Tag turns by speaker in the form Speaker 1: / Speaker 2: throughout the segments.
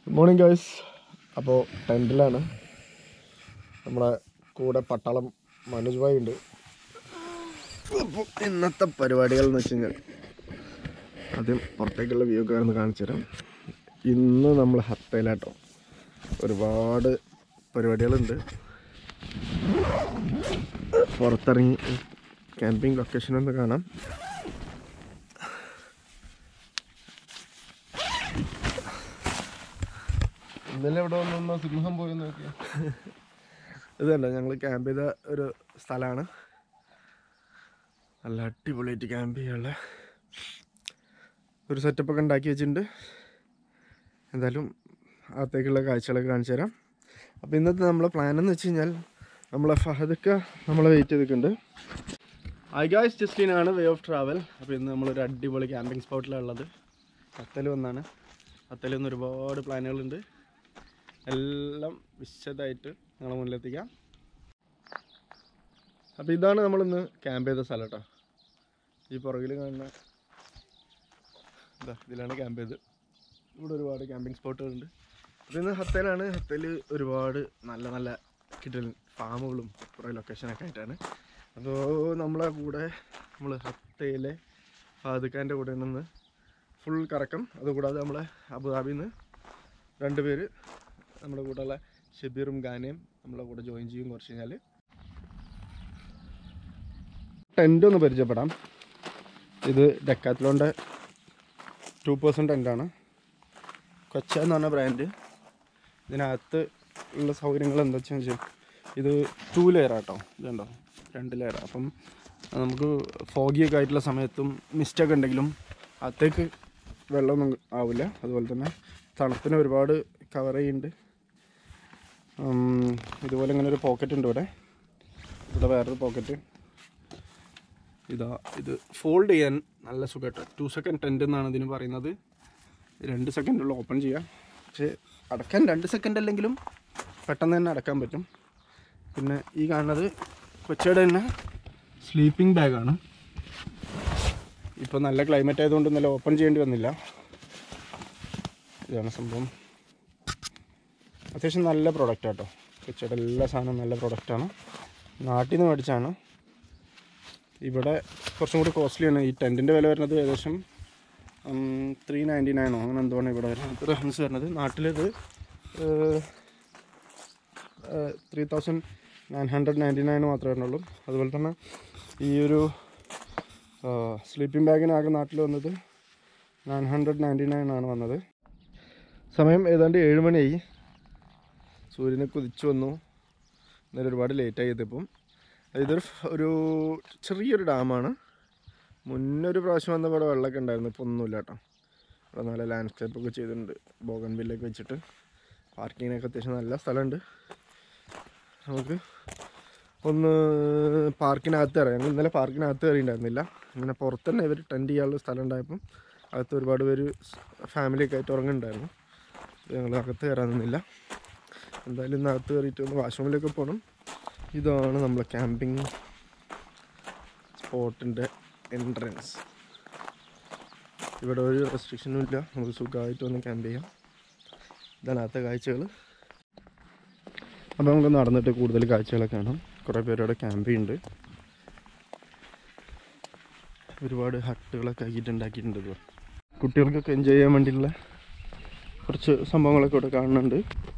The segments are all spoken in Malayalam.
Speaker 1: ഗുഡ് മോർണിംഗ് ഗൈസ് അപ്പോൾ ടെൻറ്റിലാണ് നമ്മളെ കൂടെ പട്ടാളം മനോജ് ഭായി ഉണ്ട് അപ്പോൾ ഇന്നത്തെ പരിപാടികൾ എന്ന് വെച്ച് കഴിഞ്ഞാൽ ആദ്യം പുറത്തേക്കുള്ള വ്യൂ ഒക്കെ ഒന്ന് കാണിച്ചു തരാം ഇന്ന് നമ്മൾ ഹത്തയിലാട്ടോ ഒരുപാട് പരിപാടികളുണ്ട് പുറത്തിറങ്ങി ക്യാമ്പിംഗ് ലൊക്കേഷൻ ഒന്ന് കാണാം
Speaker 2: ഇന്നലെ ഇവിടെ വന്നു സിംഹം പോയി നോക്കി
Speaker 1: ഇതല്ല ഞങ്ങൾ ക്യാമ്പ് ചെയ്ത ഒരു സ്ഥലമാണ് നല്ല അടിപൊളിയായിട്ട് ക്യാമ്പ് ചെയ്യാനുള്ള ഒരു സെറ്റപ്പൊക്കെ ഉണ്ടാക്കി വെച്ചിട്ടുണ്ട് എന്തായാലും അകത്തേക്കുള്ള കാഴ്ചകളൊക്കെ കാണിച്ചു തരാം അപ്പോൾ ഇന്നത്തെ നമ്മളെ പ്ലാൻ എന്ന് വെച്ച് കഴിഞ്ഞാൽ നമ്മളെ ഫഹദൊക്കെ നമ്മളെ വെയിറ്റ് ചെയ്തിട്ടുണ്ട് ഐ ഗായ്സ് ജസ്റ്റിനാണ് വേ ഓഫ് ട്രാവൽ അപ്പോൾ ഇന്ന് നമ്മളൊരു അടിപൊളി ക്യാമ്പിംഗ് സ്പോട്ടിലാണ് ഉള്ളത് അത്തൽ വന്നാണ് അത്തലിൽ നിന്ന് ഒരുപാട് പ്ലാനുകളുണ്ട് എല്ലാം വിശദമായിട്ട് നിങ്ങളെ മുന്നിലെത്തിക്കാം അപ്പോൾ ഇതാണ് നമ്മളിന്ന് ക്യാമ്പ് ചെയ്ത സ്ഥലം കേട്ടോ ഈ പുറകിൽ കാണുന്ന ഇതാ ഇതിലാണ് ക്യാമ്പ് ചെയ്ത് ഇവിടെ ഒരുപാട് ക്യാമ്പിംഗ് സ്പോട്ടുകളുണ്ട് അപ്പോൾ ഇന്ന് ഹത്തയിലാണ് ഹത്തയിൽ ഒരുപാട് നല്ല നല്ല കിട്ടൽ ഫാമുകളും കുറേ ലൊക്കേഷനൊക്കെ ആയിട്ടാണ് അപ്പോൾ നമ്മളെ കൂടെ നമ്മൾ ഹത്തയിലെ ഫാദുഖാൻ്റെ കൂടെ നിന്ന് ഫുൾ കറക്കം അതുകൂടാതെ നമ്മളെ അബുദാബിയിൽ നിന്ന് രണ്ട് പേര് നമ്മുടെ കൂടെയുള്ള ഷബീറും ഗാനയും നമ്മളെ കൂടെ ജോയിൻ ചെയ്യും കുറച്ച് കഴിഞ്ഞാൽ ടെൻ്റ് ഒന്ന് പരിചയപ്പെടാം ഇത് ഡെക്കാത്ലോൻ്റെ ടു പേഴ്സൻറ്റ് ടെൻ്റാണ് കൊച്ച എന്ന് പറഞ്ഞ ബ്രാൻഡ് ഇതിനകത്ത് ഉള്ള സൗകര്യങ്ങൾ എന്താ വെച്ചാൽ ഇത് ടു ലെയർ ആട്ടോ ഇതുണ്ടോ രണ്ട് ലെയർ അപ്പം നമുക്ക് ഫോഗിയൊക്കെ ആയിട്ടുള്ള സമയത്തും മിസ്റ്റൊക്കെ ഉണ്ടെങ്കിലും അകത്തേക്ക് വെള്ളമൊന്നും ആവില്ല അതുപോലെ തന്നെ തണുപ്പിന് ഒരുപാട് കവർ ചെയ്യുന്നുണ്ട് ഉം, ഇതുപോലെ ഇങ്ങനെ ഒരു പോക്കറ്റ് ഉണ്ട് ഇവിടെ ഇവിടെ വേറൊരു പോക്കറ്റ് ഇതാ ഇത് ഫോൾഡ് ചെയ്യാൻ നല്ല സുഖമായിട്ട് ടു സെക്കൻഡ് ടെൻറ്റ് എന്നാണ് ഇതിന് പറയുന്നത് രണ്ട് സെക്കൻഡുള്ള ഓപ്പൺ ചെയ്യാം പക്ഷേ അടക്കാൻ രണ്ട് സെക്കൻഡ് അല്ലെങ്കിലും പെട്ടെന്ന് തന്നെ അടക്കാൻ പറ്റും പിന്നെ ഈ കാണുന്നത് കൊച്ചയുടെ തന്നെ സ്ലീപ്പിംഗ് ബാഗാണ് ഇപ്പോൾ നല്ല ക്ലൈമറ്റ് ആയതുകൊണ്ട് നല്ല ഓപ്പൺ ചെയ്യേണ്ടി വന്നില്ല ഇതാണ് സംഭവം അത്യാവശ്യം നല്ല പ്രൊഡക്റ്റ് കേട്ടോ കൊച്ചയുടെ എല്ലാ സാധനവും നല്ല പ്രൊഡക്റ്റാണ് നാട്ടിൽ നിന്ന് മേടിച്ചാണ് ഇവിടെ കുറച്ചും കൂടി കോസ്റ്റ്ലിയാണ് ഈ ടെൻറ്റിൻ്റെ വില വരുന്നത് ഏകദേശം ത്രീ നയൻറ്റി നയനോ അങ്ങനെ എന്തുവാണ് ഇവിടെ വരുന്നത് റെഫറൻസ് വരുന്നത് നാട്ടിലിത് three thousand nine hundred ninety nine മാത്രമേ വരുന്നുള്ളൂ അതുപോലെ തന്നെ ഈ ഒരു സ്ലീപ്പിംഗ് ബാഗിനാകെ നാട്ടിൽ വന്നത് നയൻ ഹൺഡ്രഡ് നയൻറ്റി നയൻ ആണ് വന്നത് സമയം ഏതാണ്ട് ഏഴ് മണിയായി സൂര്യനെ കുതിച്ചു വന്നു എന്നാലും ഒരുപാട് ലേറ്റായി ഇതിപ്പം ഇതൊരു ഫ്- ഒരു ചെറിയൊരു ഡാമാണ് മുന്നൊരു പ്രാവശ്യം വന്ന ഇവിടെ വെള്ളമൊക്കെ ഉണ്ടായിരുന്നു ഇപ്പോൾ ഒന്നുമില്ല കേട്ടോ ഇവിടെ നല്ല ലാൻഡ്സ്കേപ്പ് ഒക്കെ ചെയ്തിട്ടുണ്ട് ബോഗൻ ബില്ലൊക്കെ വെച്ചിട്ട് പാർക്കിങ്ങിനൊക്കെ അത്യാവശ്യം നല്ല സ്ഥലമുണ്ട് നമുക്ക് ഒന്ന് പാർക്കിനകത്ത് കയറാം ഞങ്ങൾ ഇന്നലെ പാർക്കിനകത്ത് കയറിയിട്ടുണ്ടായിരുന്നില്ല ഇങ്ങനെ പുറത്ത് തന്നെ ഇവർ ടെൻറ്റ് ചെയ്യാനുള്ള സ്ഥലം ഉണ്ടായപ്പം അകത്ത് ഒരുപാട് പേര് ഫാമിലിയൊക്കെ ആയിട്ട് ഉറങ്ങുന്നുണ്ടായിരുന്നു ഞങ്ങൾ അകത്ത് കയറാൻ നിന്നില്ല എന്തായാലും ഇന്ന് അകത്ത് കയറിയിട്ട് ഒന്ന് വാഷ്റൂമിലൊക്കെ പോകണം ഇതാണ് നമ്മളെ ക്യാമ്പിംഗ് സ്പോട്ടിൻ്റെ എൻട്രൻസ് ഇവിടെ ഒരു റെസ്ട്രിക്ഷനും ഇല്ല നമുക്ക് സുഖമായിട്ട് വന്ന് ക്യാമ്പ് ചെയ്യാം ഇതാണ് അകത്തെ കാഴ്ചകൾ അപ്പോൾ നമുക്ക് നടന്നിട്ട് കൂടുതൽ കാഴ്ചകളൊക്കെ കാണാം കുറേ പേര് അവിടെ ക്യാമ്പ് ചെയ്യുന്നുണ്ട് ഒരുപാട് ഹട്ടുകളൊക്കെ ആക്കിയിട്ട് ഉണ്ടാക്കിയിട്ടുണ്ട് ഇപ്പോൾ കുട്ടികൾക്കൊക്കെ എൻജോയ് ചെയ്യാൻ വേണ്ടിയിട്ടുള്ള കുറച്ച് സംഭവങ്ങളൊക്കെ ഇവിടെ കാണുന്നുണ്ട്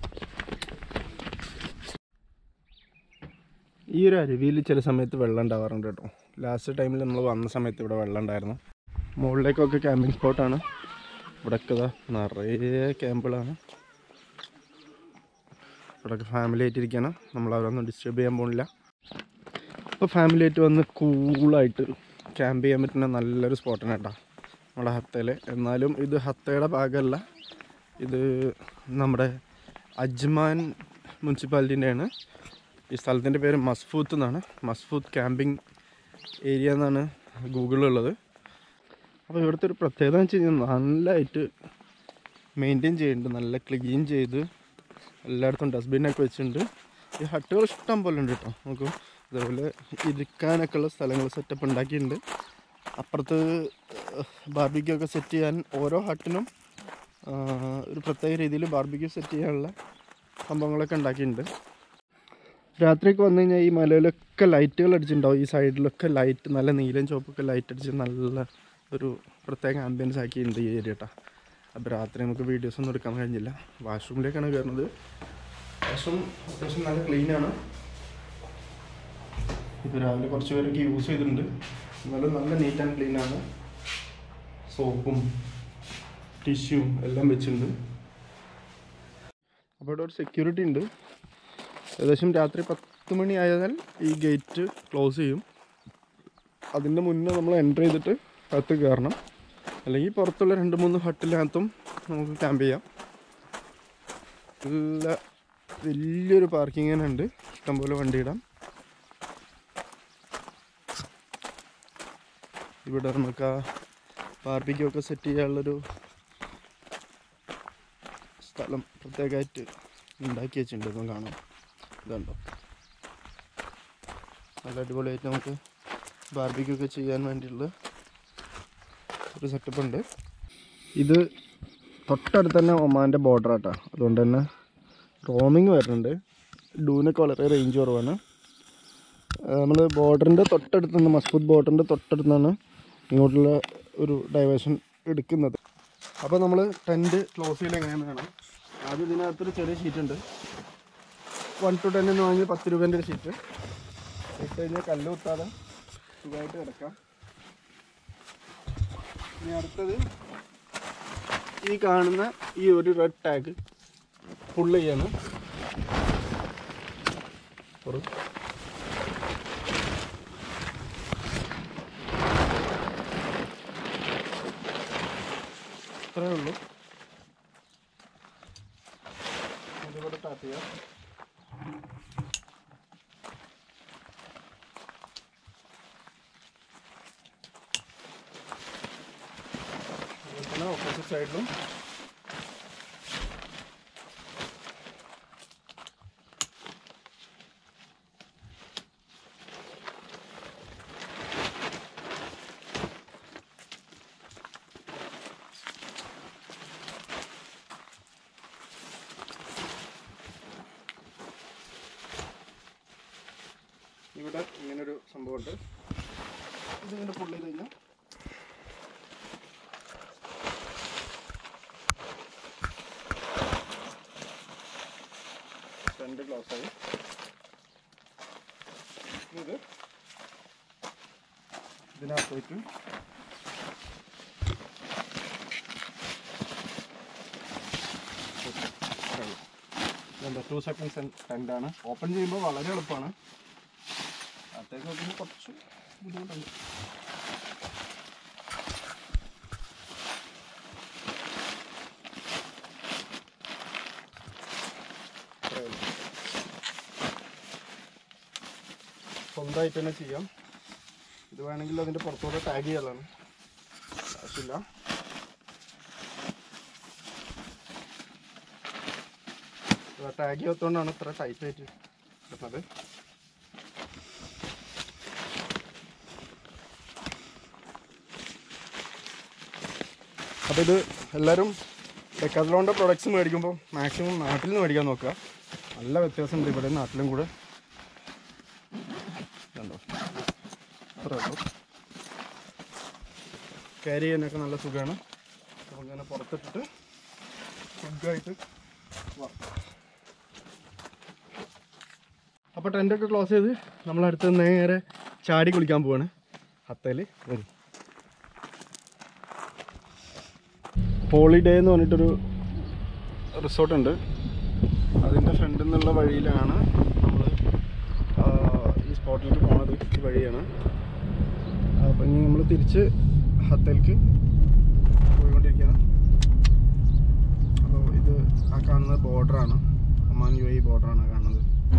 Speaker 1: ഈ ഒരു അരുവിയിൽ ചില സമയത്ത് വെള്ളം ഉണ്ടാവാറുണ്ട് കേട്ടോ ലാസ്റ്റ് ടൈമിൽ നമ്മൾ വന്ന സമയത്ത് ഇവിടെ വെള്ളം ഉണ്ടായിരുന്നു മുകളിലേക്കൊക്കെ ക്യാമ്പിംഗ് സ്പോട്ടാണ് ഇവിടെയൊക്കെ ദാ നിറയെ ക്യാമ്പുകളാണ് ഇവിടെയൊക്കെ ഫാമിലി ആയിട്ടിരിക്കുകയാണ് നമ്മൾ അവരൊന്നും ഡിസ്റ്റർബ് ചെയ്യാൻ പോകുന്നില്ല അപ്പോൾ ഫാമിലി ആയിട്ട് വന്ന് കൂളായിട്ട് ക്യാമ്പ് ചെയ്യാൻ പറ്റുന്ന നല്ലൊരു സ്പോട്ടാണ് കേട്ടോ നമ്മുടെ ഹത്തയിൽ എന്നാലും ഇത് ഹത്തയുടെ ഭാഗമല്ല ഇത് നമ്മുടെ അജ്മാൻ മുനിസിപ്പാലിറ്റീൻ്റെയാണ് ഈ സ്ഥലത്തിൻ്റെ പേര് മസ്ഫൂത്ത് എന്നാണ് മസ്ഫൂത്ത് ക്യാമ്പിംഗ് ഏരിയ എന്നാണ് ഗൂഗിളിലുള്ളത് അപ്പോൾ ഇവിടുത്തെ ഒരു പ്രത്യേകത എന്ന് വെച്ച് കഴിഞ്ഞാൽ നല്ലതായിട്ട് മെയിൻറ്റെയിൻ ചെയ്യുന്നുണ്ട് നല്ല ക്ലീൻ ചെയ്ത് എല്ലായിടത്തും ഡസ്റ്റ്ബിനൊക്കെ വെച്ചിട്ടുണ്ട് ഈ ഹട്ടുകൾ ഇഷ്ടം പോലെ ഉണ്ട് കേട്ടോ നമുക്ക് അതേപോലെ ഇരിക്കാനൊക്കെ ഉള്ള സ്ഥലങ്ങൾ സെറ്റപ്പ് ഉണ്ടാക്കിയിട്ടുണ്ട് അപ്പുറത്ത് ബാർബിക്കൊക്കെ സെറ്റ് ചെയ്യാൻ ഓരോ ഹട്ടിനും ആ, ഒരു പ്രത്യേക രീതിയിൽ ബാർബിക്യൂ സെറ്റ് ചെയ്യാനുള്ള സംഭവങ്ങളൊക്കെ ഉണ്ടാക്കിയിട്ടുണ്ട് രാത്രിയൊക്കെ വന്നു കഴിഞ്ഞാൽ ഈ മലയിലൊക്കെ ലൈറ്റുകൾ അടിച്ചിട്ടുണ്ടാവും ഈ സൈഡിലൊക്കെ ലൈറ്റ് നല്ല നീലയും ചുവപ്പൊക്കെ ലൈറ്റ് അടിച്ച് നല്ല ഒരു പ്രത്യേക ആംബിയൻസ് ആക്കിയിട്ടുണ്ട് ഈ ഏരിയ കേട്ടോ അപ്പോൾ രാത്രി നമുക്ക് വീഡിയോസ് ഒന്നും എടുക്കാൻ കഴിഞ്ഞില്ല വാഷ്റൂമിലേക്കാണ് കയറുന്നത് വാഷ്റൂം അത്യാവശ്യം നല്ല ക്ലീനാണ് ഇപ്പോൾ രാവിലെ കുറച്ച് പേരൊക്കെ യൂസ് ചെയ്തിട്ടുണ്ട് എന്നാലും നല്ല നീറ്റ് ആൻഡ് ക്ലീൻ ആണ് സോപ്പും ടിഷ്യൂവും എല്ലാം വെച്ചിട്ടുണ്ട് അപ്പോൾ ഇവിടെ ഒരു സെക്യൂരിറ്റി ഉണ്ട് ഏകദേശം രാത്രി പത്ത് മണി ആയാൽ ഈ ഗേറ്റ് ക്ലോസ് ചെയ്യും അതിൻ്റെ മുന്നേ നമ്മൾ എൻ്റർ ചെയ്തിട്ട് അകത്ത് കയറണം അല്ലെങ്കിൽ പുറത്തുള്ള രണ്ട് മൂന്ന് ഹട്ടിനകത്തും നമുക്ക് ക്യാമ്പ് ചെയ്യാം നല്ല വലിയൊരു പാർക്കിംഗ് തന്നെ ഉണ്ട് ഇഷ്ടംപോലെ വണ്ടി ഇടാം ഇവിടെ നമുക്ക് ആ ബാർബിക്യൂ ഒക്കെ സെറ്റ് ചെയ്യാനുള്ളൊരു സ്ഥലം പ്രത്യേകമായിട്ട് ഉണ്ടാക്കി വെച്ചിട്ടുണ്ട് ഇപ്പം കാണാം ഇതുണ്ടോ നല്ല അടിപൊളിയായിട്ട് നമുക്ക് ബാർബിക്യൂ ഒക്കെ ചെയ്യാൻ വേണ്ടിയുള്ള ഒരു സെറ്റപ്പ് ഉണ്ട് ഇത് തൊട്ടടുത്ത് തന്നെ ഒമാൻ്റെ ബോർഡർ ആട്ടാ അതുകൊണ്ട് തന്നെ റോമിങ് വരുന്നുണ്ട് ഡൂനൊക്കെ വളരെ റേഞ്ച് കുറവാണ് നമ്മൾ ബോർഡറിൻ്റെ തൊട്ടടുത്ത് നിന്ന് മസ്ബൂത്ത് ബോർഡറിൻ്റെ തൊട്ടടുത്താണ് ഇങ്ങോട്ടുള്ള ഒരു ഡൈവേഷൻ എടുക്കുന്നത് അപ്പോൾ നമ്മൾ ടെൻറ്റ് ക്ലോസ് ചെയ്യൽ എങ്ങനെയാണെന്ന് കാണാം ആദ്യം ഇതിനകത്തൊരു ചെറിയ ഷീറ്റ് ഉണ്ട് വൺ ടു ടെൻ എന്ന് വാങ്ങി പത്ത് രൂപേൻ്റെ ഒരു ഷീറ്റ് ഇട്ട് കഴിഞ്ഞാൽ കല്ല് കുത്താതെ സുഖമായിട്ട് കിടക്കാം ഇനി അടുത്തത് ഈ കാണുന്ന ഈ ഒരു റെഡ് ടാഗ് ഫുള്ള് ചെയ്യണം പുറത്ത് ഇത്രയേ ഉള്ളൂ ഇതിവിടെ ടാപ്പ് ചെയ്യാം അതുപോലെ തന്നെ ഓപ്പോസിറ്റ് സൈഡിലും ഇവിടെ ഇങ്ങനൊരു സംഭവമുണ്ട് ഇതിങ്ങനെ പുള്ളി ചെയ്ത് കഴിഞ്ഞാൽ ഫ്രണ്ട് ക്ലോസ് ആയി ഇനി ഇത് ഇതിനകത്ത് പോയിട്ട് എന്താ ടു സെക്കൻഡ്സ് ടെൻഡാണ് ഓപ്പൺ ചെയ്യുമ്പോൾ വളരെ എളുപ്പമാണ് അകത്തേക്ക് നോക്കുമ്പോൾ കുറച്ച് ബുദ്ധിമുട്ടുണ്ട് ഇത്രയേ ഉള്ളൂ. സ്വന്തമായിട്ട് തന്നെ ചെയ്യാം ഇത് വേണമെങ്കിൽ അതിൻ്റെ പുറത്തൂടെ ടാഗ് ചെയ്യാനാണ് ആവശ്യമില്ല ടാഗ് ചെയ്യാത്തതുകൊണ്ടാണ് ഇത്ര ടൈറ്റ് ആയിട്ട് കിട്ടുന്നത് അപ്പോൾ ഇത് എല്ലാവരും ഡെക്കാത്തലോണിൻ്റെ പ്രൊഡക്ട്സ് മേടിക്കുമ്പോൾ മാക്സിമം നാട്ടിൽ നിന്ന് മേടിക്കാൻ നോക്കുക നല്ല വ്യത്യാസമുണ്ട് ഇവിടെ നാട്ടിലും കൂടെ കണ്ടോ അത്രേ ഉള്ളൂ ക്യാരി ചെയ്യാനൊക്കെ നല്ല സുഖമാണ് നമുക്കിങ്ങനെ പുറത്തിട്ടിട്ട് സുഖമായിട്ട് അപ്പോൾ ടെൻ്റൊക്കെ ക്ലോസ് ചെയ്ത് നമ്മളടുത്ത് നേരെ ചാടി കുളിക്കാൻ പോവാണ് ഹത്തയിൽ വരും ഹോളിഡേ എന്ന് പറഞ്ഞിട്ടൊരു റിസോർട്ട് ഉണ്ട് അതിൻ്റെ ഫ്രണ്ടിൽ നിന്നുള്ള വഴിയിലാണ് നമ്മൾ ഈ സ്പോട്ടിലേക്ക് പോണത് ഈ വഴിയാണ് അപ്പം ഇനി നമ്മൾ തിരിച്ച് ഹത്തയിലേക്ക് പോയിക്കൊണ്ടിരിക്കുകയാണ് അപ്പോൾ ഇത് ആ കാണുന്നത് ബോർഡറാണ് ഒമാൻ യു ഐ ബോർഡറാണ് കാണുന്നത്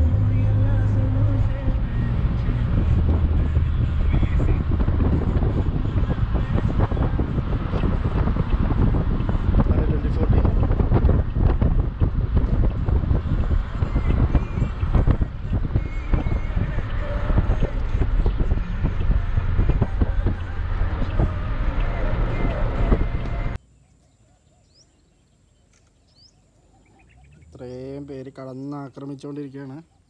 Speaker 1: ട്വൻറ്റി ഫോർട്ടി ഇത്രയും പേര് കടന്ന് ആക്രമിച്ചുകൊണ്ടിരിക്കുകയാണ്